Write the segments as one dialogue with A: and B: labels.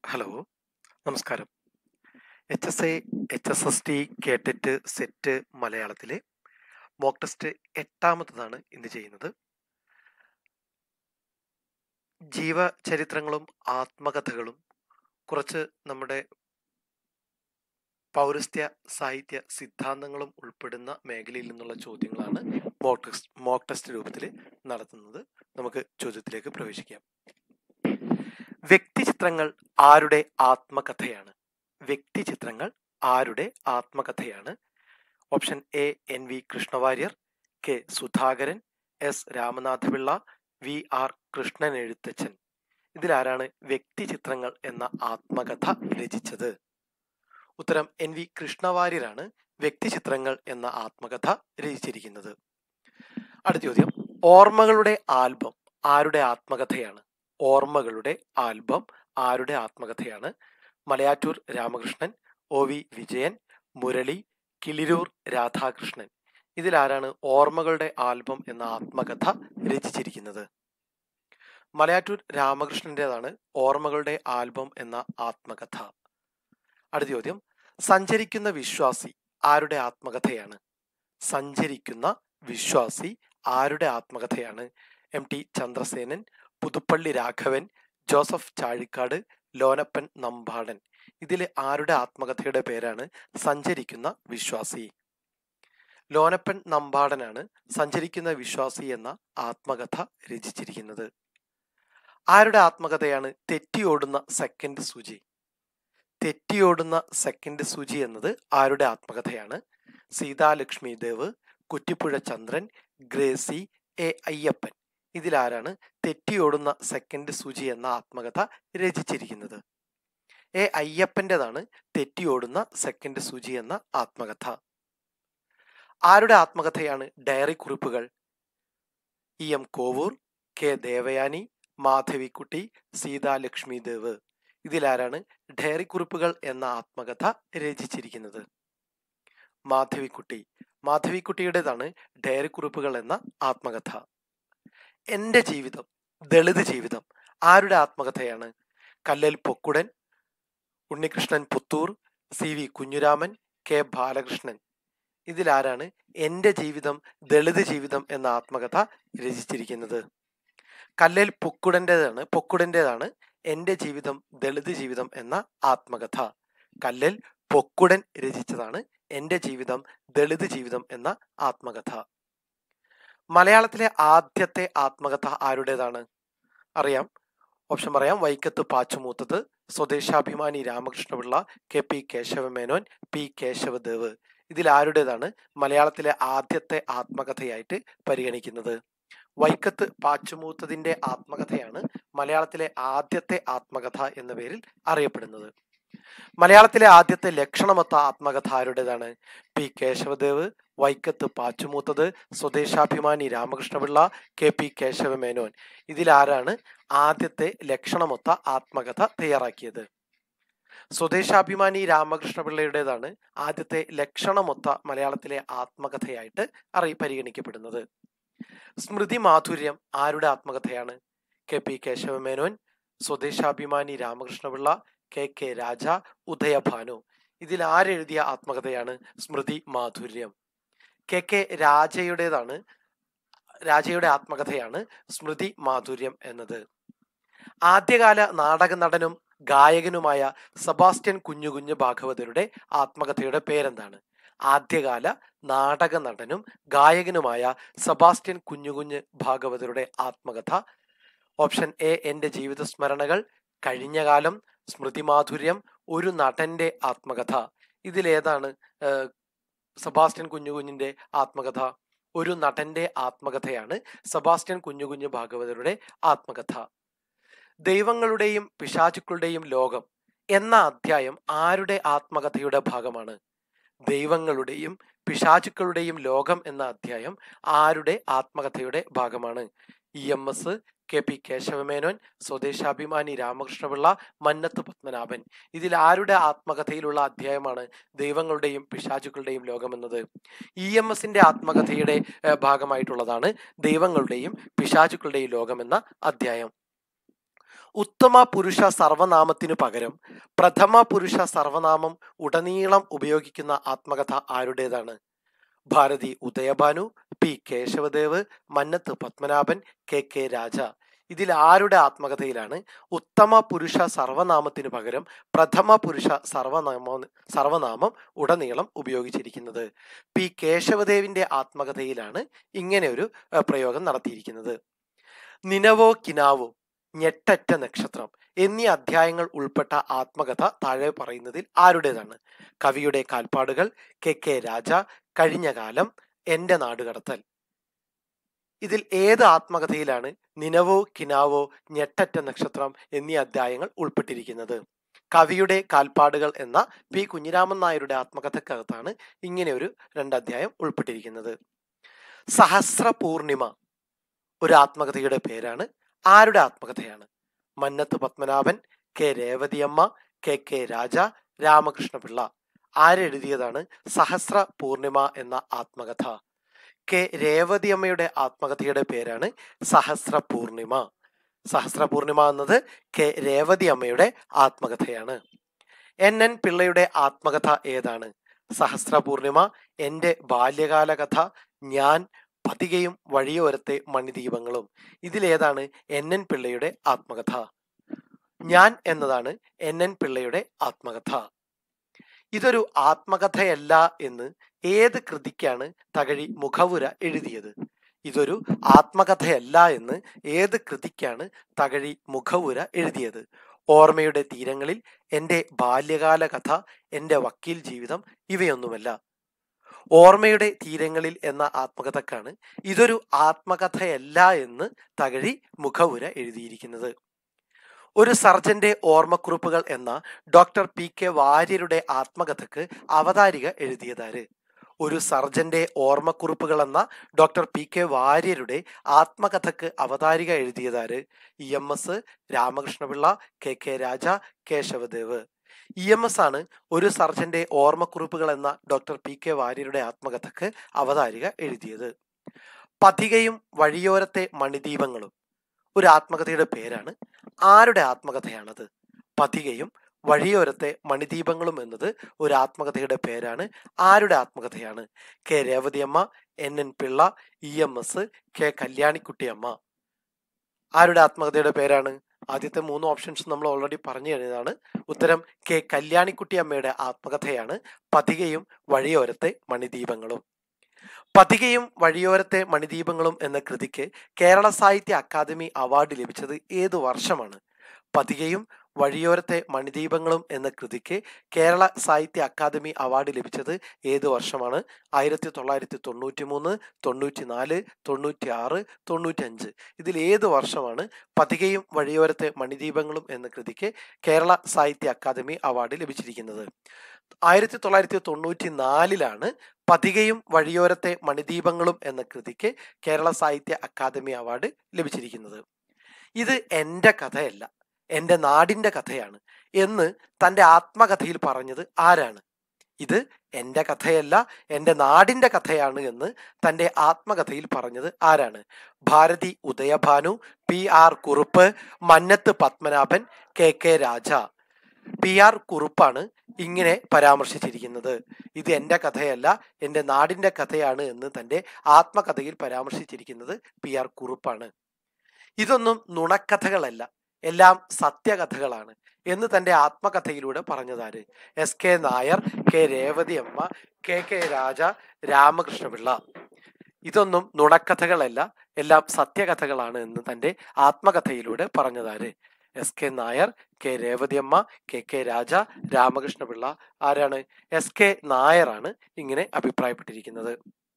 A: hello നമസ്കാരം H S I H S S T കേട്ടിട്ട് set മലയാളത്തിലെ മോക്ക് ടെസ്റ്റ് എട്ടാമത്തതാണ് ഇന്ന് ചെയ്യുന്നത് ജീവചരിത്രങ്ങളും ആത്മകഥകളും കുറച്ച് നമ്മുടെ പൗരസ്ത്യ സാഹിത്യ സിദ്ധാന്തങ്ങളും ഉൾപ്പെടുന്ന മേഖലയിൽ നിന്നുള്ള ചോദ്യങ്ങളാണ് മോക്ക് ടെസ്റ്റ് മോക്ക് ടെസ്റ്റ് രൂപത്തിൽ നടത്തുന്നത് നമുക്ക് ചോദ്യത്തിലേക്ക് പ്രവേശിക്കാം വ്യക്തിചിത്രങ്ങൾ ആരുടെ ആത്മകഥയാണ് വ്യക്തിചിത്രങ്ങൾ ആരുടെ ആത്മകഥയാണ് option A N V Krishna Warrier K Sudhakaran S Ramanatha Pillai V R Krishnan Ezhuthachan ഇതിലാരാണ് വ്യക്തിചിത്രങ്ങൾ എന്ന ആത്മകഥ രചിച്ചത് ഉത്തരം എൻ വി കൃഷ്ണവാര്യരാണ് വ്യക്തിചിത്രങ്ങൾ എന്ന ആത്മകഥ രചിച്ചിരിക്കുന്നത് അടുത്ത ചോദ്യം ഓർമ്മകളുടെ ആൽബം ആരുടെ ആത്മകഥയാണ് ഓർമ്മകളുടെ ആൽബം ആരുടെ ആത്മകഥയാണ് മലയാറ്റൂർ രാമകൃഷ്ണൻ ഒ വി വിജയൻ മുരളി കിളിരൂർ രാധാകൃഷ്ണൻ ഇതിലാരാണ് ഓർമ്മകളുടെ ആൽബം എന്ന ആത്മകഥ രചിച്ചിരിക്കുന്നത് മലയാറ്റൂർ രാമകൃഷ്ണൻ്റെതാണ് ഓർമ്മകളുടെ ആൽബം എന്ന ആത്മകഥ അടുത്ത ചോദ്യം സഞ്ചരിക്കുന്ന വിശ്വാസി ആരുടെ ആത്മകഥയാണ് സഞ്ചരിക്കുന്ന വിശ്വാസി ആരുടെ ആത്മകഥയാണ് എം ടി ചന്ദ്രസേനൻ പുതുപ്പള്ളി രാഘവൻ ജോസഫ് ചാഴിക്കാട് ലോനപ്പൻ നമ്പാടൻ ഇതിൽ ആരുടെ ആത്മകഥയുടെ പേരാണ് സഞ്ചരിക്കുന്ന വിശ്വാസി ലോനപ്പൻ നമ്പാടനാണ് സഞ്ചരിക്കുന്ന വിശ്വാസി എന്ന ആത്മകഥ രചിച്ചിരിക്കുന്നത് ആരുടെ ആത്മകഥയാണ് തെറ്റിയോടുന്ന സെക്കൻഡ് സൂചി തെറ്റിയോടുന്ന സെക്കൻഡ് സൂചി എന്നത് ആരുടെ ആത്മകഥയാണ് സീതാലക്ഷ്മി ദേവ് കുറ്റിപ്പുഴ ചന്ദ്രൻ ഗ്രേസി എ അയ്യപ്പൻ ഇതിലാരാണ് തെറ്റിയോടുന്ന സെക്കൻഡ് സൂചി എന്ന ആത്മകഥ രചിച്ചിരിക്കുന്നത് എ അയ്യപ്പൻ്റെതാണ് തെറ്റിയോടുന്ന സെക്കൻഡ് സൂചി എന്ന ആത്മകഥ ആരുടെ ആത്മകഥയാണ് ഡയറി കുറിപ്പുകൾ E M Kovoor K Devayani Madhavikutty Seethalakshmi Dev ഇതിലാരാണ് ഡയറി കുറിപ്പുകൾ എന്ന ആത്മകഥ രചിച്ചിരിക്കുന്നത് മാധവിക്കുട്ടി മാധവിക്കുട്ടിയുടേതാണ് ഡയറി കുറിപ്പുകൾ എന്ന ആത്മകഥ എൻ്റെ ജീവിതം ദളിത് ജീവിതം ആരുടെ ആത്മകഥയാണ് Kallen Pokkudan Unnikrishnan Puthoor C V Kunhiraman K Balakrishnan ഇതിലാരാണ് എൻ്റെ ജീവിതം ദളിത് ജീവിതം എന്ന ആത്മകഥ രചിച്ചിരിക്കുന്നത് കല്ലൽ പൊക്കുടൻ്റെതാണ് പൊക്കുടൻ്റെതാണ് എൻ്റെ ജീവിതം ദളിത് ജീവിതം എന്ന ആത്മകഥ കല്ലൽ പൊക്കുടൻ രചിച്ചതാണ് എൻ്റെ ജീവിതം ദളിത് ജീവിതം എന്ന ആത്മകഥ മലയാളത്തിലെ ആദ്യത്തെ ആത്മകഥ ആരുടേതാണ് അറിയാം ഓപ്ഷൻ പറയാം Vaikkath Pachu Moothathu Swadeshabhimani Ramakrishna Pillai K P Kesava Menon P Kesavadev ഇതിൽ ആരുടേതാണ് മലയാളത്തിലെ ആദ്യത്തെ ആത്മകഥയായിട്ട് പരിഗണിക്കുന്നത് വൈക്കത്ത് പാച്ചുമൂത്തതിന്റെ ആത്മകഥയാണ് മലയാളത്തിലെ ആദ്യത്തെ ആത്മകഥ എന്ന പേരിൽ അറിയപ്പെടുന്നത് മലയാളത്തിലെ ആദ്യത്തെ ലക്ഷണമൊത്ത ആത്മകഥ ആരുടേതാണ് P Kesavadev Vaikkath Pachu Moothathu Swadeshabhimani Ramakrishna Pillai K P Kesava Menon ഇതിലാരാണ് ആദ്യത്തെ ലക്ഷണമൊത്ത ആത്മകഥ തയ്യാറാക്കിയത് സ്വദേശാഭിമാനി രാമകൃഷ്ണപിള്ളയുടേതാണ് ആദ്യത്തെ ലക്ഷണമൊത്ത മലയാളത്തിലെ ആത്മകഥയായിട്ട് അറി പരിഗണിക്കപ്പെടുന്നത് സ്മൃതി മാധുര്യം ആരുടെ ആത്മകഥയാണ് K P Kesava Menon Swadeshabhimani Ramakrishna Pillai K K Raja Udayabhanu ഇതിൽ ആരെഴുതിയ ആത്മകഥയാണ് സ്മൃതി മാധുര്യം കെ കെ രാജയുടേതാണ് രാജയുടെ ആത്മകഥയാണ് സ്മൃതി മാധുര്യം എന്നത് ആദ്യകാല നാടക നടനും ഗായകനുമായ സെബാസ്റ്റ്യൻ കുഞ്ഞുകുഞ്ഞ് ഭാഗവതരുടെ ആത്മകഥയുടെ പേരെന്താണ് ആദ്യകാല നാടക നടനും ഗായകനുമായ സെബാസ്റ്റ്യൻ കുഞ്ഞുകുഞ്ഞ് ഭാഗവതരുടെ ആത്മകഥ ഓപ്ഷൻ എ എൻ്റെ ജീവിത സ്മരണകൾ കഴിഞ്ഞ കാലം സ്മൃതിമാധുര്യം ഒരു നടന്റെ ആത്മകഥ ഇതിലേതാണ് സെബാസ്റ്റ്യൻ കുഞ്ഞുകുഞ്ഞിന്റെ ആത്മകഥ ഒരു നടന്റെ ആത്മകഥയാണ് സെബാസ്റ്റ്യൻ കുഞ്ഞുകുഞ്ഞ് ഭാഗവതരുടെ ആത്മകഥ ദൈവങ്ങളുടെയും പിശാചുക്കളുടെയും ലോകം എന്ന അധ്യായം ആരുടെ ആത്മകഥയുടെ ഭാഗമാണ് ദൈവങ്ങളുടെയും പിശാചുക്കളുടെയും ലോകം എന്ന അധ്യായം ആരുടെ ആത്മകഥയുടെ ഭാഗമാണ് E M S K P Kesava Menon Swadeshabhimani Ramakrishna Pillai Mannathu Padmanabhan ഇതിൽ ആരുടെ ആത്മകഥയിലുള്ള അധ്യായമാണ് ദൈവങ്ങളുടെയും പിശാചുക്കളുടെയും ലോകം എന്നത് ഇ എം എസിന്റെ ആത്മകഥയുടെ ഭാഗമായിട്ടുള്ളതാണ് ദൈവങ്ങളുടെയും പിശാചുക്കളുടെയും ലോകം എന്ന അധ്യായം ഉത്തമ പുരുഷ സർവനാമത്തിനു പകരം പ്രഥമ പുരുഷ സർവനാമം ഉടനീളം ഉപയോഗിക്കുന്ന ആത്മകഥ ആരുടേതാണ് Bharathi Udayabhanu P Kesavadev Mannathu Padmanabhan K K Raja ഇതിൽ ആരുടെ ആത്മകഥയിലാണ് ഉത്തമ പുരുഷ സർവനാമത്തിനു പകരം പ്രഥമ പുരുഷ സർവനാമ സർവനാമം ഉടനീളം ഉപയോഗിച്ചിരിക്കുന്നത് പി കേശവദേവിന്റെ ആത്മകഥയിലാണ് ഇങ്ങനെ ഒരു ഏഹ്, പ്രയോഗം നടത്തിയിരിക്കുന്നത് നിനവോ കിനാവോ ഞെട്ടറ്റ നക്ഷത്രം എന്നീ അധ്യായങ്ങൾ ഉൾപ്പെട്ട ആത്മകഥ താഴെ പറയുന്നതിൽ ആരുടേതാണ് കവിയുടെ കാൽപ്പാടുകൾ കെ കെ രാജ കഴിഞ്ഞ കാലം എന്റെ നാടുകടത്തൽ ഇതിൽ ഏത് ആത്മകഥയിലാണ് നിനവോ കിനാവോ ഞെട്ടറ്റ നക്ഷത്രം എന്നീ അധ്യായങ്ങൾ ഉൾപ്പെട്ടിരിക്കുന്നത് കവിയുടെ കാൽപ്പാടുകൾ എന്ന പി കുഞ്ഞിരാമൻ നായരുടെ ആത്മകഥക്കകത്താണ് ഇങ്ങനെ ഒരു രണ്ടധ്യായം ഉൾപ്പെട്ടിരിക്കുന്നത് സഹസ്ര പൂർണിമ ഒരു ആത്മകഥയുടെ പേരാണ് ആരുടെ ആത്മകഥയാണ് Mannathu Padmanabhan K Revathi Amma K K Raja Ramakrishna Pillai ആരെഴുതിയതാണ് സഹസ്ര പൂർണിമ എന്ന ആത്മകഥ കെ രേവതിയമ്മയുടെ ആത്മകഥയുടെ പേരാണ് സഹസ്ര പൂർണിമ സഹസ്ര പൂർണിമ എന്നത് കെ രേവതി അമ്മയുടെ ആത്മകഥയാണ് എൻ എൻ പിള്ളയുടെ ആത്മകഥ ഏതാണ് സഹസ്ര പൂർണിമ എൻ്റെ ബാല്യകാല കഥ ഞാൻ പതികയും വഴിയോരത്തെ മണിദീപങ്ങളും ഇതിലേതാണ് എൻ എൻ പിള്ളയുടെ ആത്മകഥ ഞാൻ എന്നതാണ് എൻ എൻ പിള്ളയുടെ ആത്മകഥ ഇതൊരു ആത്മകഥയല്ല എന്ന് ഏത് കൃതിക്കാണ് തകഴി മുഖവുര എഴുതിയത് ഇതൊരു ആത്മകഥയല്ല എന്ന് ഏത് കൃതിക്കാണ് തകഴി മുഖവുര എഴുതിയത് ഓർമ്മയുടെ തീരങ്ങളിൽ എൻ്റെ ബാല്യകാല കഥ എൻ്റെ വക്കീൽ ജീവിതം ഇവയൊന്നുമല്ല ഓർമ്മയുടെ തീരങ്ങളിൽ എന്ന ആത്മകഥക്കാണ് ഇതൊരു ആത്മകഥയല്ല എന്ന് തകഴി മുഖവുര എഴുതിയിരിക്കുന്നത് ഒരു സർജന്റെ ഓർമ്മക്കുറിപ്പുകൾ എന്ന ഡോക്ടർ പി കെ വാര്യരുടെ ആത്മകഥക്ക് അവതാരിക എഴുതിയതാര് ഒരു സർജന്റെ ഓർമ്മക്കുറിപ്പുകൾ എന്ന ഡോക്ടർ പി കെ വാര്യരുടെ ആത്മകഥക്ക് അവതാരിക എഴുതിയതാര് E M S Ramakrishna Pillai K K Raja Kesavadev E M S ആണ് ഒരു സർജന്റെ ഓർമ്മക്കുറിപ്പുകൾ എന്ന ഡോക്ടർ പി കെ വാര്യരുടെ ആത്മകഥക്ക് അവതാരിക എഴുതിയത് പതികയും വഴിയോരത്തെ മണിദീപങ്ങളും ഒരു ആത്മകഥയുടെ പേരാണ് ആരുടെ ആത്മകഥയാണത് പതികയും വഴിയോരത്തെ മണിദീപങ്ങളും എന്നത് ഒരു ആത്മകഥയുടെ പേരാണ് ആരുടെ ആത്മകഥയാണ് K Revathi Amma N N Pillai E M S K Kalyanikutty Amma ആരുടെ ആത്മകഥയുടെ പേരാണ് ആദ്യത്തെ മൂന്ന് ഓപ്ഷൻസ് നമ്മൾ ഓൾറെഡി പറഞ്ഞു കഴിഞ്ഞതാണ് ഉത്തരം കെ കല്യാണിക്കുട്ടി അമ്മയുടെ ആത്മകഥയാണ് പതികയും വഴിയോരത്തെ മണിദീപങ്ങളും പതികയും വഴിയോരത്തെ മണിദീപങ്ങളും എന്ന കൃതിക്ക് കേരള സാഹിത്യ അക്കാദമി അവാർഡ് ലഭിച്ചത് ഏതു വർഷമാണ് പതികയും വഴിയോരത്തെ മണിദീപങ്ങളും എന്ന കൃതിക്ക് കേരള സാഹിത്യ അക്കാദമി അവാർഡ് ലഭിച്ചത് ഏത് വർഷമാണ് ആയിരത്തി തൊള്ളായിരത്തി തൊണ്ണൂറ്റി മൂന്ന് തൊണ്ണൂറ്റി നാല് തൊണ്ണൂറ്റി ആറ് തൊണ്ണൂറ്റി അഞ്ച് ഇതിൽ ഏത് വർഷമാണ് പതികയും വഴിയോരത്തെ മണിദീപങ്ങളും എന്ന കൃതിക്ക് കേരള സാഹിത്യ അക്കാദമി അവാർഡ് ലഭിച്ചിരിക്കുന്നത് ആയിരത്തി തൊള്ളായിരത്തി തൊണ്ണൂറ്റി നാലിലാണ് പതികയും വഴിയോരത്തെ മണിദീപങ്ങളും എന്ന കൃതിക്ക് കേരള സാഹിത്യ അക്കാദമി അവാർഡ് ലഭിച്ചിരിക്കുന്നത് ഇത് എൻ്റെ കഥയല്ല എൻ്റെ നാടിൻ്റെ കഥയാണ് എന്ന് തൻ്റെ ആത്മകഥയിൽ പറഞ്ഞത് ആരാണ് ഇത് എൻ്റെ കഥയല്ല എൻ്റെ നാടിൻ്റെ കഥയാണ് എന്ന് തൻ്റെ ആത്മകഥയിൽ പറഞ്ഞത് ആരാണ് Bharathi Udayabhanu P R Kurup Mannathu Padmanabhan K K Raja P R കുറുപ്പാണ് ഇങ്ങനെ പരാമർശിച്ചിരിക്കുന്നത് ഇത് എൻ്റെ കഥയല്ല എൻ്റെ നാടിൻ്റെ കഥയാണ് എന്ന് തൻ്റെ ആത്മകഥയിൽ പരാമർശിച്ചിരിക്കുന്നത് പി ആർ കുറുപ്പാണ് ഇതൊന്നും നുണക്കഥകളല്ല എല്ലാം സത്യകഥകളാണ് എന്ന് തൻ്റെ ആത്മകഥയിലൂടെ പറഞ്ഞതാര് S K Nair K Revathi Amma K K Raja Ramakrishna Pillai ഇതൊന്നും നുണക്കഥകളല്ല എല്ലാം സത്യകഥകളാണ് എന്ന് തൻ്റെ ആത്മകഥയിലൂടെ പറഞ്ഞതാര് S K Nair K Revathi Amma K K Raja Ramakrishna Pillai ആരാണ് എസ് കെ നായറാണ് ഇങ്ങനെ അഭിപ്രായപ്പെട്ടിരിക്കുന്നത്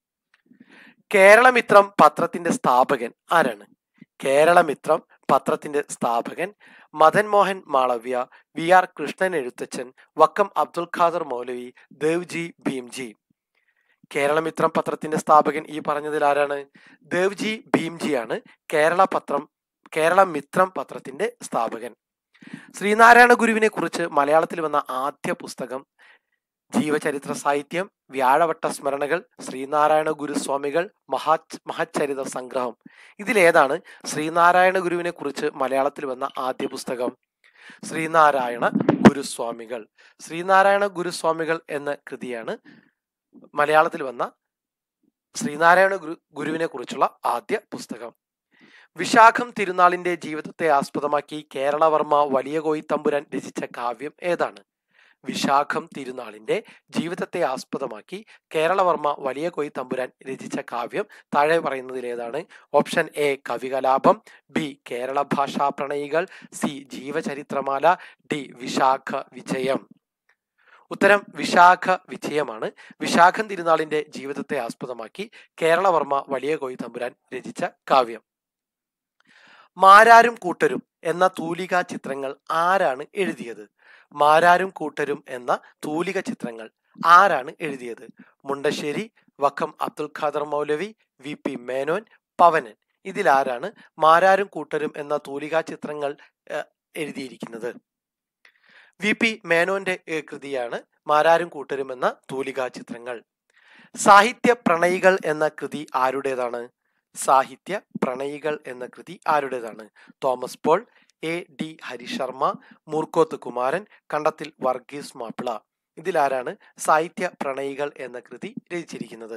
A: കേരളമിത്രം പത്രത്തിന്റെ സ്ഥാപകൻ ആരാണ് കേരളമിത്രം പത്രത്തിന്റെ സ്ഥാപകൻ മദൻ മോഹൻ മാളവ്യ വി ആർ കൃഷ്ണൻ എഴുത്തച്ഛൻ വക്കം അബ്ദുൽ ഖാദർ മൗലവി ദേവ്ജി ഭീംജി കേരളമിത്രം പത്രത്തിന്റെ സ്ഥാപകൻ ഈ പറഞ്ഞതിൽ ആരാണ് ദേവ്ജി ഭീംജിയാണ് കേരള പത്രം കേരള മിത്രം പത്രത്തിന്റെ സ്ഥാപകൻ ശ്രീനാരായണ ഗുരുവിനെ കുറിച്ച് മലയാളത്തിൽ വന്ന ആദ്യ പുസ്തകം ജീവചരിത്ര സാഹിത്യം വ്യാഴവട്ട സ്മരണകൾ ശ്രീനാരായണ ഗുരുസ്വാമികൾ മഹാ മഹച്ചരിത സംഗ്രഹം ഇതിലേതാണ് ശ്രീനാരായണ ഗുരുവിനെ കുറിച്ച് മലയാളത്തിൽ വന്ന ആദ്യ പുസ്തകം ശ്രീനാരായണ ഗുരുസ്വാമികൾ ശ്രീനാരായണ ഗുരുസ്വാമികൾ എന്ന കൃതിയാണ് മലയാളത്തിൽ വന്ന ശ്രീനാരായണ ഗുരു ഗുരുവിനെ കുറിച്ചുള്ള ആദ്യ പുസ്തകം വിശാഖം തിരുനാളിന്റെ ജീവിതത്തെ ആസ്പദമാക്കി കേരളവർമ്മ വലിയ കോയി തമ്പുരാൻ രചിച്ച കാവ്യം ഏതാണ് വിശാഖം തിരുനാളിന്റെ ജീവിതത്തെ ആസ്പദമാക്കി കേരളവർമ്മ വലിയ കോയി തമ്പുരാൻ രചിച്ച കാവ്യം താഴെ പറയുന്നതിൽ ഏതാണ് ഓപ്ഷൻ എ കവികലാപം ബി കേരള ഭാഷാ പ്രണയികൾ സി ജീവചരിത്രമാല ഡി വിശാഖ വിജയം ഉത്തരം വിശാഖ വിജയമാണ് വിശാഖം തിരുനാളിന്റെ ജീവിതത്തെ ആസ്പദമാക്കി കേരളവർമ്മ വലിയ കോയി തമ്പുരാൻ രചിച്ച കാവ്യം മാരാരും കൂട്ടരും എന്ന തൂലിക ചിത്രങ്ങൾ ആരാണ് എഴുതിയത് മാരാരും കൂട്ടരും എന്ന തൂലിക ചിത്രങ്ങൾ ആരാണ് എഴുതിയത് മുണ്ടശ്ശേരി വക്കം അബ്ദുൽ ഖാദർ മൗലവി വി പി മേനോൻ പവനൻ ഇതിലാരാണ് മാരാരും കൂട്ടരും എന്ന തൂലിക ചിത്രങ്ങൾ ഏഹ്, എഴുതിയിരിക്കുന്നത് വി പി മേനോന്റെ ഏഹ്, കൃതിയാണ് മാരാരും കൂട്ടരും എന്ന തൂലിക ചിത്രങ്ങൾ സാഹിത്യ പ്രണയികൾ എന്ന കൃതി ആരുടേതാണ് സാഹിത്യ പ്രണയികൾ എന്ന കൃതി ആരുടേതാണ് തോമസ് പോൾ എ ഡി ഹരിശർമ്മ മൂർക്കോത്ത് കുമാരൻ കണ്ടത്തിൽ വർഗീസ് മാപ്പിള ഇതിലാരാണ് സാഹിത്യ പ്രണയികൾ എന്ന കൃതി രചിച്ചിരിക്കുന്നത്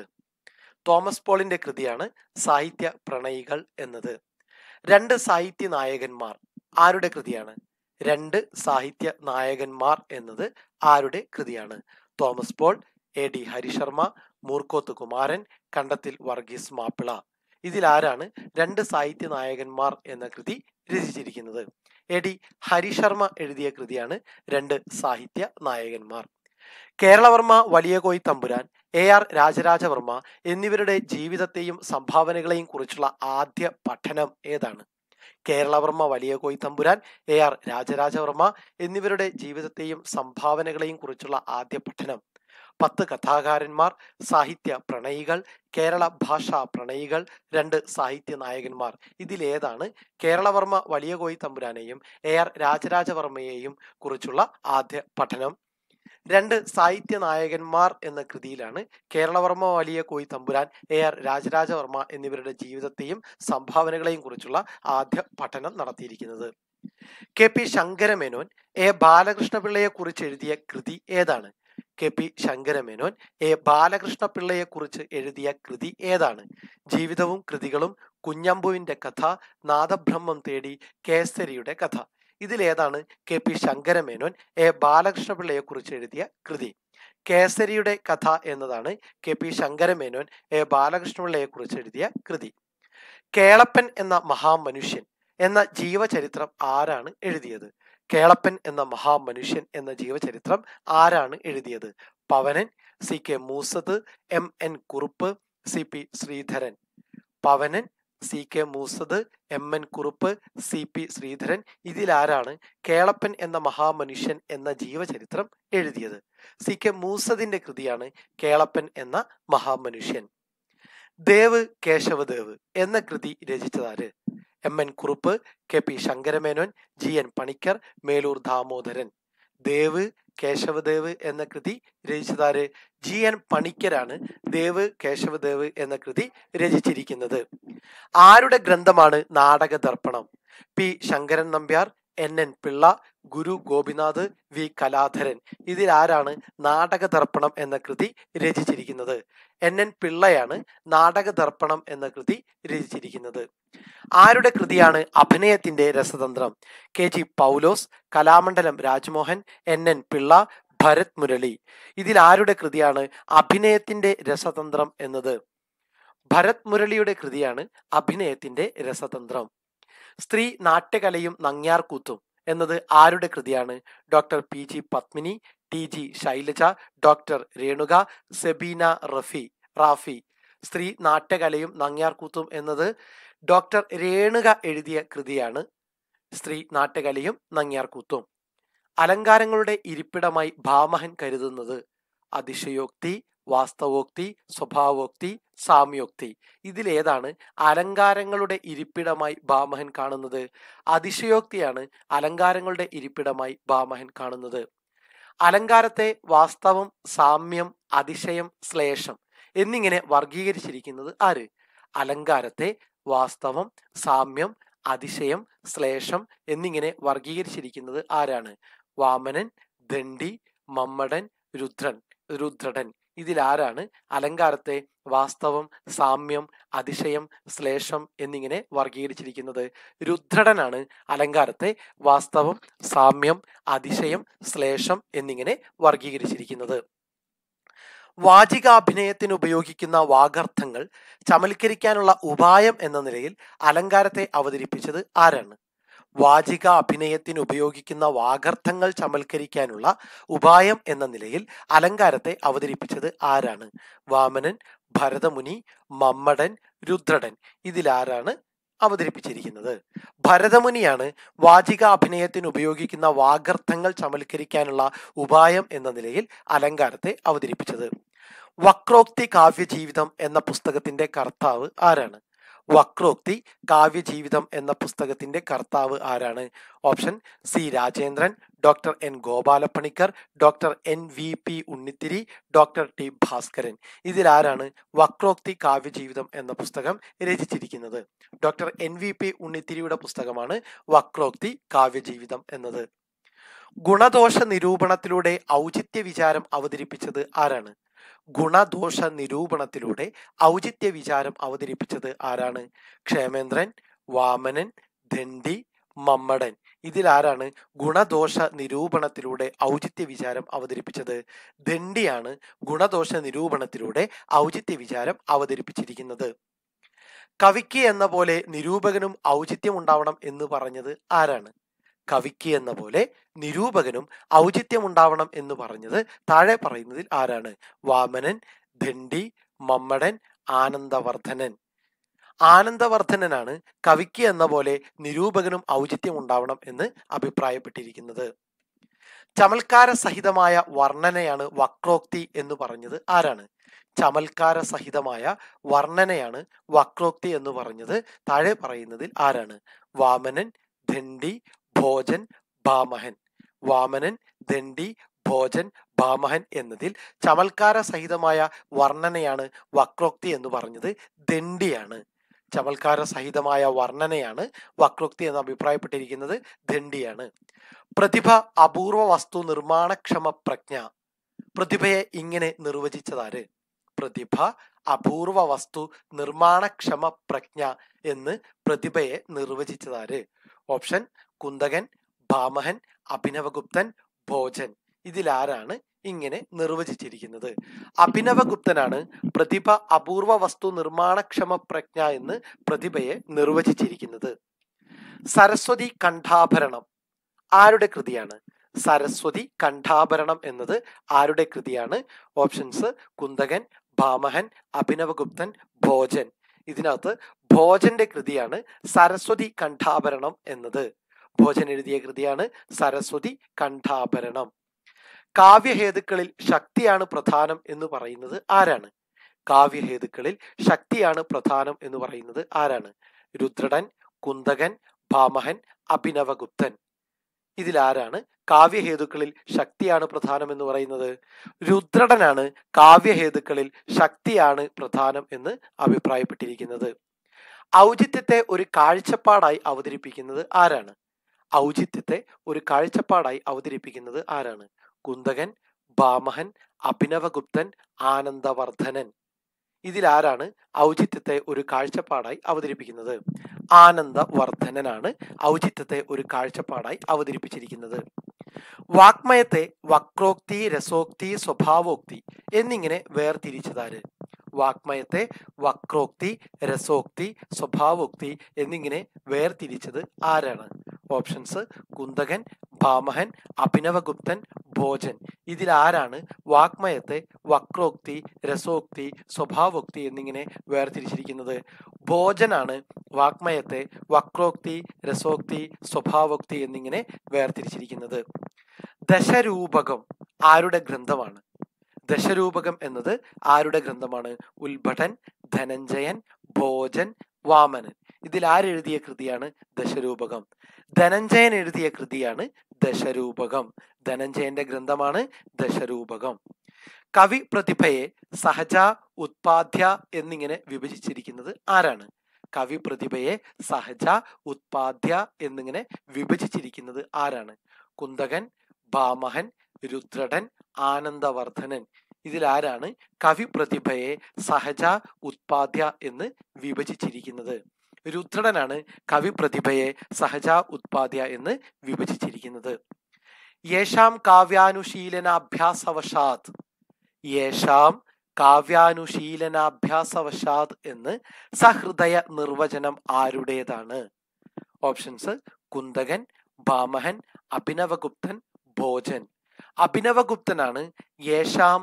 A: തോമസ് പോളിന്റെ കൃതിയാണ് സാഹിത്യ പ്രണയികൾ എന്നത് രണ്ട് സാഹിത്യ നായകന്മാർ ആരുടെ കൃതിയാണ് രണ്ട് സാഹിത്യ നായകന്മാർ എന്നത് ആരുടെ കൃതിയാണ് തോമസ് പോൾ എ ഡി ഹരിശർമ്മ മൂർക്കോത്ത് കുമാരൻ കണ്ടത്തിൽ വർഗീസ് മാപ്പിള ഇതിലാരാണ് രണ്ട് സാഹിത്യ നായകന്മാർ എന്ന കൃതി രചിച്ചിരിക്കുന്നത് എ ഡി ഹരിശർമ്മ എഴുതിയ കൃതിയാണ് രണ്ട് സാഹിത്യ നായകന്മാർ കേരളവർമ്മ വലിയ കോയി തമ്പുരാൻ എ ആർ രാജരാജവർമ്മ എന്നിവരുടെ ജീവിതത്തെയും സംഭാവനകളെയും കുറിച്ചുള്ള ആദ്യ പഠനം ഏതാണ് കേരളവർമ്മ വലിയ കോയി തമ്പുരാൻ എ ആർ രാജരാജവർമ്മ എന്നിവരുടെ ജീവിതത്തെയും സംഭാവനകളെയും കുറിച്ചുള്ള ആദ്യ പഠനം പത്ത് കഥാകാരന്മാർ സാഹിത്യ പ്രണയികൾ കേരള ഭാഷാ പ്രണയികൾ രണ്ട് സാഹിത്യ നായകന്മാർ ഇതിലേതാണ് കേരളവർമ്മ വലിയ കോയി തമ്പുരാനെയും എ ആർ രാജരാജവർമ്മയെയും കുറിച്ചുള്ള ആദ്യ പഠനം രണ്ട് സാഹിത്യ നായകന്മാർ എന്ന കൃതിയിലാണ് കേരളവർമ്മ വലിയ കോയി തമ്പുരാൻ എ ആർ രാജരാജവർമ്മ എന്നിവരുടെ ജീവിതത്തെയും സംഭാവനകളെയും കുറിച്ചുള്ള ആദ്യ പഠനം നടത്തിയിരിക്കുന്നത് കെ പി ശങ്കരമേനോൻ എ ബാലകൃഷ്ണപിള്ളയെ കുറിച്ച് എഴുതിയ കൃതി ഏതാണ് കെ പി ശങ്കരമേനോൻ എ ബാലകൃഷ്ണപിള്ളയെ കുറിച്ച് എഴുതിയ കൃതി ഏതാണ് ജീവിതവും കൃതികളും കുഞ്ഞമ്പുവിന്റെ കഥ നാദബ്രഹ്മം തേടി കേസരിയുടെ കഥ ഇതിലേതാണ് കെ പി ശങ്കരമേനോൻ എ ബാലകൃഷ്ണപിള്ളയെ കുറിച്ച് എഴുതിയ കൃതി കേസരിയുടെ കഥ എന്നതാണ് കെ പി ശങ്കരമേനോൻ എ ബാലകൃഷ്ണപിള്ളയെ കുറിച്ച് എഴുതിയ കൃതി കേളപ്പൻ എന്ന മഹാമനുഷ്യൻ എന്ന ജീവചരിത്രം ആരാണ് എഴുതിയത് കേളപ്പൻ എന്ന മഹാമനുഷ്യൻ എന്ന ജീവചരിത്രം ആരാണ് എഴുതിയത് Pavanan C K Moosath M N Kurup C P Sreedharan Pavanan C K Moosath M N Kurup C P Sreedharan ഇതിലാരാണ് കേളപ്പൻ എന്ന മഹാമനുഷ്യൻ എന്ന ജീവചരിത്രം എഴുതിയത് സി കെ മൂസതിന്റെ കൃതിയാണ് കേളപ്പൻ എന്ന മഹാമനുഷ്യൻ ദേവ് കേശവദേവ് എന്ന കൃതി രചിച്ചതാര് M N Kurup K P Sankara Menon G N Panicker Meloor Damodaran Dev Kesavadev എന്ന കൃതി രചിച്ചതാര് ജി എൻ പണിക്കരാണ് ദേവ് കേശവദേവ് എന്ന കൃതി രചിച്ചിരിക്കുന്നത് ആരുടെ ഗ്രന്ഥമാണ് നാടക ദർപ്പണം P Sankaran Nambiar N N Pillai Guru Gopinath V Kaladharan ഇതിലാരാണ് നാടക ദർപ്പണം എന്ന കൃതി രചിച്ചിരിക്കുന്നത് എൻ എൻ പിള്ളയാണ് നാടക ദർപ്പണം എന്ന കൃതി രചിച്ചിരിക്കുന്നത് ആരുടെ കൃതിയാണ് അഭിനയത്തിന്റെ രസതന്ത്രം K G Paulose Kalamandalam Rajmohan N N Pillai Bharath Murali ഇതിൽ ആരുടെ കൃതിയാണ് അഭിനയത്തിന്റെ രസതന്ത്രം എന്നത് ഭരത് മുരളിയുടെ കൃതിയാണ് അഭിനയത്തിന്റെ രസതന്ത്രം സ്ത്രീ നാട്യകലയും നങ്ങ്യാർകൂത്തും എന്നത് ആരുടെ കൃതിയാണ് doctor P G Padmini T G Shailaja doctor Renuka Sebina Rafi Rafi സ്ത്രീ നാട്യകലയും നങ്ങ്യാർകൂത്തും എന്നത് ഡോക്ടർ രേണുക എഴുതിയ കൃതിയാണ് സ്ത്രീ നാട്യകലയും നങ്ങ്യാർകൂത്തും അലങ്കാരങ്ങളുടെ ഇരിപ്പിടമായി ഭാമഹൻ കരുതുന്നത് അതിശയോക്തി വാസ്തവോക്തി സ്വഭാവോക്തി സാമ്യോക്തി ഇതിലേതാണ് അലങ്കാരങ്ങളുടെ ഇരിപ്പിടമായി ഭാമഹൻ കാണുന്നത് അതിശയോക്തിയാണ് അലങ്കാരങ്ങളുടെ ഇരിപ്പിടമായി ഭാമഹൻ കാണുന്നത് അലങ്കാരത്തെ വാസ്തവം സാമ്യം അതിശയം ശ്ലേഷം എന്നിങ്ങനെ വർഗീകരിച്ചിരിക്കുന്നത് ആര് അലങ്കാരത്തെ വാസ്തവം സാമ്യം അതിശയം ശ്ലേഷം എന്നിങ്ങനെ വർഗീകരിച്ചിരിക്കുന്നത് ആരാണ് വാമനൻ ദണ്ഡി മമ്മടൻ രുദ്രൻ രുദ്രടൻ ഇതിലാരാണ് അലങ്കാരത്തെ വാസ്തവം സാമ്യം അതിശയം ശ്ലേഷം എന്നിങ്ങനെ വർഗീകരിച്ചിരിക്കുന്നത് രുദ്രടനാണ് അലങ്കാരത്തെ വാസ്തവം സാമ്യം അതിശയം ശ്ലേഷം എന്നിങ്ങനെ വർഗീകരിച്ചിരിക്കുന്നത് വാചികാഭിനയത്തിന് ഉപയോഗിക്കുന്ന വാഗർത്ഥങ്ങൾ ചമൽക്കരിക്കാനുള്ള ഉപായം എന്ന നിലയിൽ അലങ്കാരത്തെ അവതരിപ്പിച്ചത് ആരാണ് വാചിക അഭിനയത്തിന് ഉപയോഗിക്കുന്ന വാഗർത്ഥങ്ങൾ ചമൽക്കരിക്കാനുള്ള ഉപായം എന്ന നിലയിൽ അലങ്കാരത്തെ അവതരിപ്പിച്ചത് ആരാണ് വാമനൻ ഭരതമുനി മമ്മടൻ രുദ്രടൻ ഇതിലാരാണ് അവതരിപ്പിച്ചിരിക്കുന്നത് ഭരതമുനിയാണ് വാചിക അഭിനയത്തിന് ഉപയോഗിക്കുന്ന വാഗർത്ഥങ്ങൾ ചമൽക്കരിക്കാനുള്ള ഉപായം എന്ന നിലയിൽ അലങ്കാരത്തെ അവതരിപ്പിച്ചത് വക്രോക്തി കാവ്യജീവിതം എന്ന പുസ്തകത്തിന്റെ കർത്താവ് ആരാണ് വക്രോക്തി കാവ്യജീവിതം എന്ന പുസ്തകത്തിന്റെ കർത്താവ് ആരാണ് option C Rajendran doctor N Gopala Panicker doctor N V P Unnithiri doctor T Bhaskaran ഇതിലാരാണ് വക്രോക്തി കാവ്യജീവിതം എന്ന പുസ്തകം രചിച്ചിരിക്കുന്നത് ഡോക്ടർ എൻ വി പി ഉണ്ണിത്തിരിയുടെ പുസ്തകമാണ് വക്രോക്തി കാവ്യജീവിതം എന്നത് ഗുണദോഷ നിരൂപണത്തിലൂടെ ഔചിത്യ വിചാരം അവതരിപ്പിച്ചത് ആരാണ് ഗുണദോഷ നിരൂപണത്തിലൂടെ ഔചിത്യ വിചാരം അവതരിപ്പിച്ചത് ആരാണ് ക്ഷേമേന്ദ്രൻ വാമനൻ ദണ്ഡി മമ്മടൻ ഇതിലാരാണ് ഗുണദോഷ നിരൂപണത്തിലൂടെ ഔചിത്യ വിചാരം അവതരിപ്പിച്ചത് ദണ്ഡിയാണ് ഗുണദോഷ നിരൂപണത്തിലൂടെ ഔചിത്യ വിചാരം അവതരിപ്പിച്ചിരിക്കുന്നത് കവിക്ക് എന്ന പോലെ നിരൂപകനും ഔചിത്യം ഉണ്ടാവണം എന്ന് പറഞ്ഞത് ആരാണ് കവിക്ക് എന്ന പോലെ നിരൂപകനും ഔചിത്യം ഉണ്ടാവണം എന്ന് പറഞ്ഞത് താഴെ പറയുന്നതിൽ ആരാണ് വാമനൻ ദണ്ഡി മമ്മടൻ ആനന്ദവർദ്ധനൻ ആനന്ദവർദ്ധനനാണ് കവിക്ക് എന്ന പോലെ നിരൂപകനും ഔചിത്യം ഉണ്ടാവണം എന്ന് അഭിപ്രായപ്പെട്ടിരിക്കുന്നത് ചമൽക്കാര സഹിതമായ വർണ്ണനയാണ് വക്രോക്തി എന്ന് പറഞ്ഞത് ആരാണ് ചമൽക്കാര സഹിതമായ വർണ്ണനയാണ് വക്രോക്തി എന്ന് പറഞ്ഞത് താഴെ പറയുന്നതിൽ ആരാണ് വാമനൻ ദണ്ഡി ഭോജൻ ഭാമഹൻ വാമനൻ ദണ്ഡി ഭോജൻ ഭാമഹൻ എന്നതിൽ ചമൽക്കാര സഹിതമായ വർണ്ണനയാണ് വക്രോക്തി എന്ന് പറഞ്ഞത് ദണ്ഡിയാണ് ചമൽക്കാര സഹിതമായ വർണ്ണനയാണ് വക്രോക്തി എന്ന് അഭിപ്രായപ്പെട്ടിരിക്കുന്നത് ദണ്ഡിയാണ് പ്രതിഭ അപൂർവ വസ്തു നിർമ്മാണക്ഷമ പ്രജ്ഞ പ്രതിഭയെ ഇങ്ങനെ നിർവചിച്ചതാര് പ്രതിഭ അപൂർവ വസ്തു നിർമ്മാണക്ഷമ പ്രജ്ഞ എന്ന് പ്രതിഭയെ നിർവചിച്ചതാര് ഓപ്ഷൻ കുന്തകൻ ഭാമഹൻ അഭിനവഗുപ്തൻ ഭോജൻ ഇതിലാരാണ് ഇങ്ങനെ നിർവചിച്ചിരിക്കുന്നത് അഭിനവഗുപ്തനാണ് പ്രതിഭ അപൂർവ വസ്തു നിർമ്മാണക്ഷമ പ്രജ്ഞ എന്ന് പ്രതിഭയെ നിർവചിച്ചിരിക്കുന്നത് സരസ്വതി കണ്ഠാഭരണം ആരുടെ കൃതിയാണ് സരസ്വതി കണ്ഠാഭരണം എന്നത് ആരുടെ കൃതിയാണ് ഓപ്ഷൻസ് കുന്തകൻ ഭാമഹൻ അഭിനവഗുപ്തൻ ഭോജൻ ഇതിനകത്ത് ഭോജന്റെ കൃതിയാണ് സരസ്വതി കണ്ഠാഭരണം എന്നത് ഭോജൻ എഴുതിയ കൃതിയാണ് സരസ്വതി കണ്ഠാഭരണം കാവ്യഹേതുക്കളിൽ ശക്തിയാണ് പ്രധാനം എന്ന് പറയുന്നത് ആരാണ് കാവ്യഹേതുക്കളിൽ ശക്തിയാണ് പ്രധാനം എന്ന് പറയുന്നത് ആരാണ് രുദ്രടൻ കുന്തകൻ ഭാമഹൻ അഭിനവഗുപ്തൻ ഇതിലാരാണ് കാവ്യഹേതുക്കളിൽ ശക്തിയാണ് പ്രധാനം എന്ന് പറയുന്നത് രുദ്രടനാണ് കാവ്യഹേതുക്കളിൽ ശക്തിയാണ് പ്രധാനം എന്ന് അഭിപ്രായപ്പെട്ടിരിക്കുന്നത് ഔചിത്യത്തെ ഒരു കാഴ്ചപ്പാടായി അവതരിപ്പിക്കുന്നത് ആരാണ് ഔചിത്യത്തെ ഒരു കാഴ്ചപ്പാടായി അവതരിപ്പിക്കുന്നത് ആരാണ് കുന്തകൻ ഭാമഹൻ അഭിനവഗുപ്തൻ ആനന്ദവർദ്ധനൻ ഇതിലാരാണ് ഔചിത്യത്തെ ഒരു കാഴ്ചപ്പാടായി അവതരിപ്പിക്കുന്നത് ആനന്ദവർദ്ധനനാണ് ഔചിത്യത്തെ ഒരു കാഴ്ചപ്പാടായി അവതരിപ്പിച്ചിരിക്കുന്നത് വാക്മയത്തെ വക്രോക്തി രസോക്തി സ്വഭാവോക്തി എന്നിങ്ങനെ വേർതിരിച്ചതാര് വാക്മയത്തെ വക്രോക്തി രസോക്തി സ്വഭാവോക്തി എന്നിങ്ങനെ വേർതിരിച്ചത് ആരാണ് ഓപ്ഷൻസ് കുന്തകൻ ഭാമഹൻ അഭിനവഗുപ്തൻ ഭോജൻ ഇതിലാരാണ് വാക്മയത്തെ വക്രോക്തി രസോക്തി സ്വഭാവോക്തി എന്നിങ്ങനെ വേർതിരിച്ചിരിക്കുന്നത് ഭോജനാണ് വാക്മയത്തെ വക്രോക്തി രസോക്തി സ്വഭാവോക്തി എന്നിങ്ങനെ വേർതിരിച്ചിരിക്കുന്നത് ദശരൂപകം ആരുടെ ഗ്രന്ഥമാണ് ദശരൂപകം എന്നത് ആരുടെ ഗ്രന്ഥമാണ് ഉൽഭടൻ ധനഞ്ജയൻ ഭോജൻ വാമനൻ ഇതിൽ ആരെഴുതിയ കൃതിയാണ് ദശരൂപകം ധനഞ്ജയൻ എഴുതിയ കൃതിയാണ് ദശരൂപകം ധനഞ്ജയന്റെ ഗ്രന്ഥമാണ് ദശരൂപകം കവി പ്രതിഭയെ സഹജ ഉത്പാദ്യ എന്നിങ്ങനെ വിഭജിച്ചിരിക്കുന്നത് ആരാണ് കവി പ്രതിഭയെ സഹജ ഉത്പാദ്യ എന്നിങ്ങനെ വിഭജിച്ചിരിക്കുന്നത് ആരാണ് കുന്തകൻ ഭാമഹൻ രുദ്രടൻ ആനന്ദവർദ്ധനൻ ഇതിലാരാണ് കവി പ്രതിഭയെ സഹജ ഉത്പാദ്യ എന്ന് വിഭജിച്ചിരിക്കുന്നത് രുദ്രടനാണ് കവി പ്രതിഭയെ സഹജ ഉത്പാദ്യ എന്ന് വിഭജിച്ചിരിക്കുന്നത് യേശാം കാവ്യാനുശീലനാഭ്യാസവശാത് യേശാം കാവ്യാനുശീലനാഭ്യാസവശാത് എന്ന് സഹൃദയ നിർവചനം ആരുടേതാണ് ഓപ്ഷൻസ് കുന്തകൻ ഭാമഹൻ അഭിനവഗുപ്തൻ ഭോജൻ അഭിനവഗുപ്തനാണ് യേശാം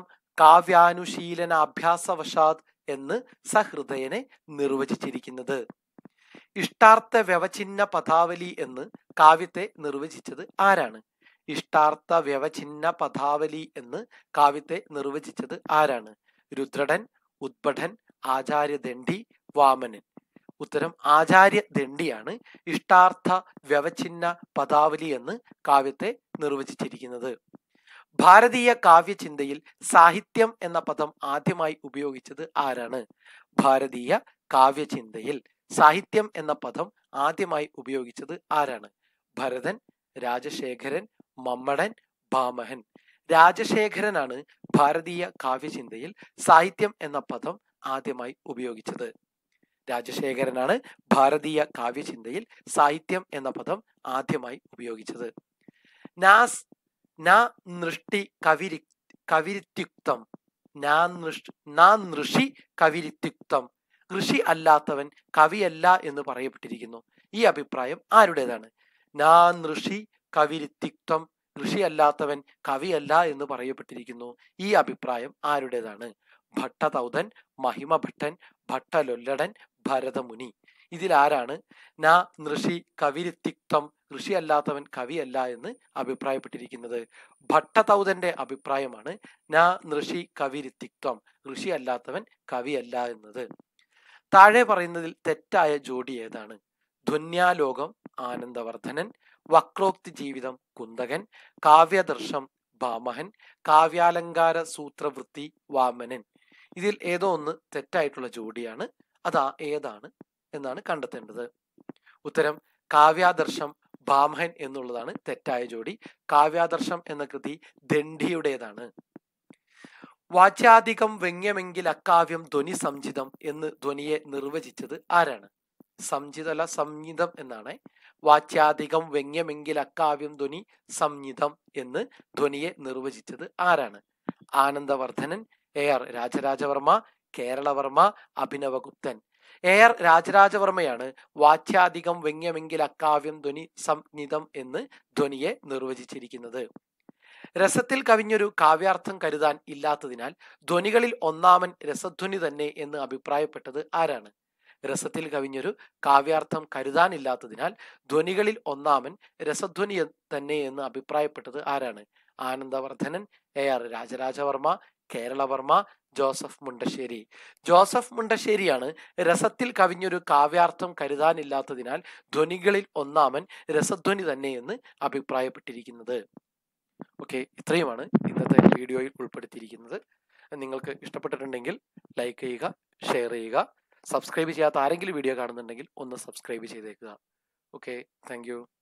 A: കാവ്യാനുശീലനാഭ്യാസവശാത് എന്ന് സഹൃദയനെ നിർവചിച്ചിരിക്കുന്നത് ഇഷ്ടാർത്ഥ വ്യവചിഹ്ന പദാവലി എന്ന് കാവ്യത്തെ നിർവചിച്ചത് ആരാണ് ഇഷ്ടാർത്ഥ വ്യവചിഹ്ന പദാവലി എന്ന് കാവ്യത്തെ നിർവചിച്ചത് ആരാണ് രുദ്രടൻ ഉദ്ഭടൻ ആചാര്യദണ്ഡി വാമനൻ ഉത്തരം ആചാര്യ ദണ്ഡിയാണ് ഇഷ്ടാർത്ഥ വ്യവചിഹ്ന പദാവലി എന്ന് കാവ്യത്തെ നിർവചിച്ചിരിക്കുന്നത് ഭാരതീയ കാവ്യചിന്തയിൽ സാഹിത്യം എന്ന പദം ആദ്യമായി ഉപയോഗിച്ചത് ആരാണ് ഭാരതീയ കാവ്യചിന്തയിൽ സാഹിത്യം എന്ന പദം ആദ്യമായി ഉപയോഗിച്ചത് ആരാണ് ഭരതൻ രാജശേഖരൻ മമ്മടൻ ഭാമഹൻ രാജശേഖരനാണ് ഭാരതീയ കാവ്യചിന്തയിൽ സാഹിത്യം എന്ന പദം ആദ്യമായി ഉപയോഗിച്ചത് രാജശേഖരനാണ് ഭാരതീയ കാവ്യചിന്തയിൽ സാഹിത്യം എന്ന പദം ആദ്യമായി ഉപയോഗിച്ചത് നാസ് ന നൃഷ്ടി കവിരി കവിരിത്യുക്തം നാ നൃഷ് നാ നൃഷി കവിരിത്യുക്തം ഋഷി അല്ലാത്തവൻ കവിയല്ല എന്ന് പറയപ്പെട്ടിരിക്കുന്നു ഈ അഭിപ്രായം ആരുടേതാണ് നാ നൃഷി കവിരിത്യുക്തം ഋഷി അല്ലാത്തവൻ കവിയല്ല എന്ന് പറയപ്പെട്ടിരിക്കുന്നു ഈ അഭിപ്രായം ആരുടേതാണ് ഭട്ടതൗതൻ മഹിമഭട്ടൻ ഭട്ടലൊല്ലടൻ ഭരതമുനി ഇതിലാരാണ് നാ നൃഷി കവിരിത്തിക്തം ഋഷി അല്ലാത്തവൻ കവിയല്ല എന്ന് അഭിപ്രായപ്പെട്ടിരിക്കുന്നത് ഭട്ടതൗതന്റെ അഭിപ്രായമാണ് നാ നൃഷി കവിരിത്തിക്തം ഋഷി അല്ലാത്തവൻ കവിയല്ല എന്നത് താഴെ പറയുന്നതിൽ തെറ്റായ ജോഡി ഏതാണ് ധ്വന്യാലോകം ആനന്ദവർദ്ധനൻ വക്രോക്തി ജീവിതം കുന്തകൻ കാവ്യദർശം ഭാമഹൻ കാവ്യാലങ്കാര സൂത്രവൃത്തി വാമനൻ ഇതിൽ ഏതോ ഒന്ന് തെറ്റായിട്ടുള്ള ജോഡിയാണ് അതാ ഏതാണ് എന്നാണ് കണ്ടെത്തേണ്ടത് ഉത്തരം കാവ്യാദർശം ഭാമഹൻ എന്നുള്ളതാണ് തെറ്റായ ജോഡി കാവ്യാദർശം എന്ന കൃതി ദണ്ഡിയുടേതാണ് വാച്യാധികം വ്യംഗ്യമെങ്കിൽ അക്കാവ്യം ധ്വനി സംജിതം എന്ന് ധ്വനിയെ നിർവചിച്ചത് ആരാണ് സംജിതല സംഹിതം എന്നാണ് വാച്യാധികം വ്യംഗ്യമെങ്കിൽ അക്കാവ്യം ധ്വനി സംഹിതം എന്ന് ധ്വനിയെ നിർവചിച്ചത് ആരാണ് Anandavardhanan A R Rajaraja Varma Kerala Varma Abhinavaguptan A R രാജരാജവർമ്മയാണ് വാച്യാധികം വ്യംഗ്യമെങ്കിൽ അക്കാവ്യം ധ്വനി സംഹിതം എന്ന് ധ്വനിയെ നിർവചിച്ചിരിക്കുന്നത് രസത്തിൽ കവിഞ്ഞൊരു കാവ്യാർത്ഥം കരുതാൻ ഇല്ലാത്തതിനാൽ ധ്വനികളിൽ ഒന്നാമൻ രസധ്വനി തന്നെ എന്ന് അഭിപ്രായപ്പെട്ടത് ആരാണ് രസത്തിൽ കവിഞ്ഞൊരു കാവ്യാർത്ഥം കരുതാനില്ലാത്തതിനാൽ ധ്വനികളിൽ ഒന്നാമൻ രസധ്വനി തന്നെ എന്ന് അഭിപ്രായപ്പെട്ടത് ആരാണ് ആനന്ദവർദ്ധനൻ എ ആർ രാജരാജവർമ്മ കേരളവർമ്മ ജോസഫ് മുണ്ടശ്ശേരി ജോസഫ് മുണ്ടശ്ശേരിയാണ് രസത്തിൽ കവിഞ്ഞൊരു കാവ്യാർത്ഥം കരുതാനില്ലാത്തതിനാൽ ധ്വനികളിൽ ഒന്നാമൻ രസധ്വനി തന്നെ എന്ന് അഭിപ്രായപ്പെട്ടിരിക്കുന്നത് ഓക്കെ ഇത്രയുമാണ് ഇന്നത്തെ വീഡിയോയിൽ ഉൾപ്പെടുത്തിയിരിക്കുന്നത് നിങ്ങൾക്ക് ഇഷ്ടപ്പെട്ടിട്ടുണ്ടെങ്കിൽ ലൈക്ക് ചെയ്യുക ഷെയർ ചെയ്യുക സബ്സ്ക്രൈബ് ചെയ്യാത്ത ആരെങ്കിലും വീഡിയോ കാണുന്നുണ്ടെങ്കിൽ ഒന്ന് സബ്സ്ക്രൈബ് ചെയ്തേക്കുക ഓക്കെ താങ്ക്